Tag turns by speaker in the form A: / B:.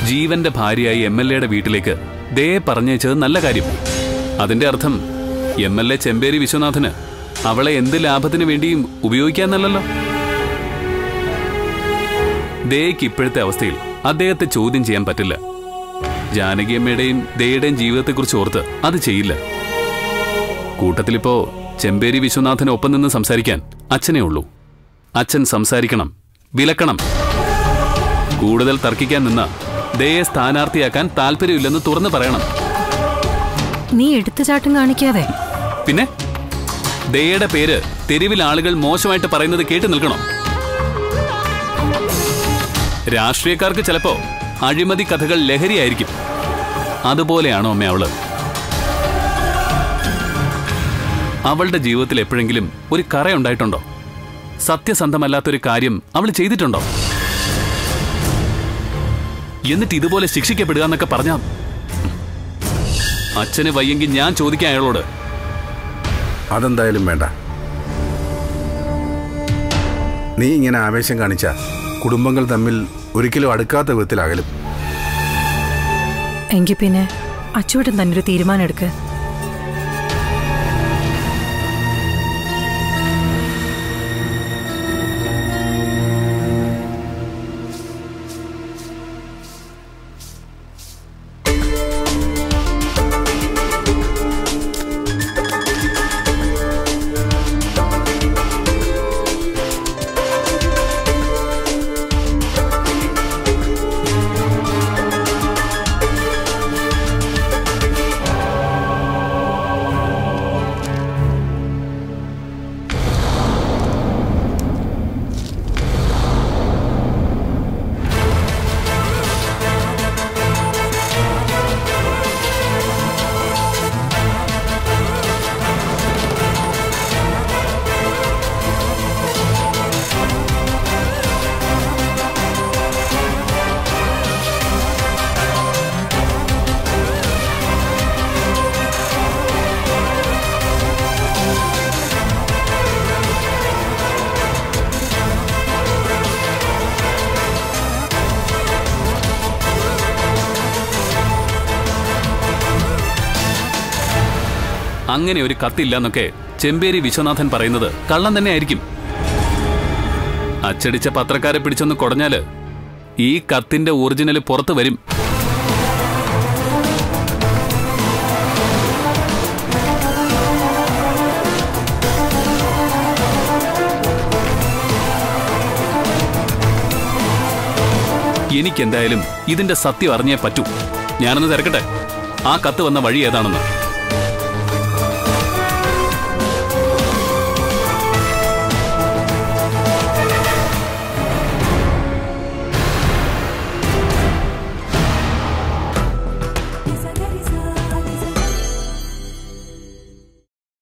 A: ജീവന്റെ ഭാര്യയായി M L എയുടെ വീട്ടിലേക്ക് ദേ പറഞ്ഞയച്ചത് നല്ല കാര്യം അതിന്റെ അർത്ഥം എം എൽ എ ചെമ്പേരി വിശ്വനാഥന് അവളെ എന്ത് ലാഭത്തിന് വേണ്ടിയും ഉപയോഗിക്കാന്നല്ലല്ലോ ദേയ്ക്ക് ഇപ്പോഴത്തെ അവസ്ഥയിൽ അദ്ദേഹത്തെ ചോദ്യം ചെയ്യാൻ പറ്റില്ല ജാനകിയമ്മയുടെയും ദയുടെയും ജീവിതത്തെക്കുറിച്ച് ഓർത്ത് അത് ചെയ്യില്ല കൂട്ടത്തിലിപ്പോ ചെമ്പേരി വിശ്വനാഥന് ഒപ്പം നിന്ന് സംസാരിക്കാൻ അച്ഛനേ ഉള്ളൂ അച്ഛൻ സംസാരിക്കണം വിലക്കണം കൂടുതൽ തർക്കിക്കാൻ നിന്ന ദയെ സ്ഥാനാർത്ഥിയാക്കാൻ താല്പര്യമില്ലെന്ന് തുറന്നു പറയണം
B: നീ എടുത്തുചാട്ടം കാണിക്കാതെ
A: പിന്നെ ദയയുടെ പേര് തെരുവിൽ ആളുകൾ മോശമായിട്ട് പറയുന്നത് കേട്ടു നിൽക്കണം രാഷ്ട്രീയക്കാർക്ക് ചിലപ്പോ അഴിമതി കഥകൾ ലഹരിയായിരിക്കും അതുപോലെയാണോ അമ്മ അവള് അവളുടെ ജീവിതത്തിൽ എപ്പോഴെങ്കിലും ഒരു കറയുണ്ടായിട്ടുണ്ടോ സത്യസന്ധമല്ലാത്തൊരു കാര്യം അവൾ ചെയ്തിട്ടുണ്ടോ എന്നിട്ട് ഇതുപോലെ ശിക്ഷിക്കപ്പെടുക എന്നൊക്കെ പറഞ്ഞാ അച്ഛന് വയ്യെങ്കിൽ ഞാൻ ചോദിക്കാം അയാളോട്
C: അതെന്തായാലും വേണ്ട നീ ഇങ്ങനെ ആവേശം കാണിച്ച കുടുംബങ്ങൾ തമ്മിൽ ഒരിക്കലും അടുക്കാത്ത വിധത്തിലാകലും
B: എങ്കിൽ പിന്നെ അച്ചുവേട്ടൻ തന്നെ ഒരു തീരുമാനം എടുക്ക്
A: അങ്ങനെ ഒരു കത്തില്ല എന്നൊക്കെ ചെമ്പേരി വിശ്വനാഥൻ പറയുന്നത് കള്ളം തന്നെ ആയിരിക്കും അച്ചടിച്ച പത്രക്കാരെ പിടിച്ചൊന്ന് കുടഞ്ഞാല് ഈ കത്തിന്റെ ഒറിജിനൽ പുറത്തു വരും എനിക്കെന്തായാലും ഇതിന്റെ സത്യം അറിഞ്ഞേ പറ്റൂ ഞാനൊന്ന് തിരക്കട്ടെ ആ കത്ത് വന്ന വഴി ഏതാണെന്ന്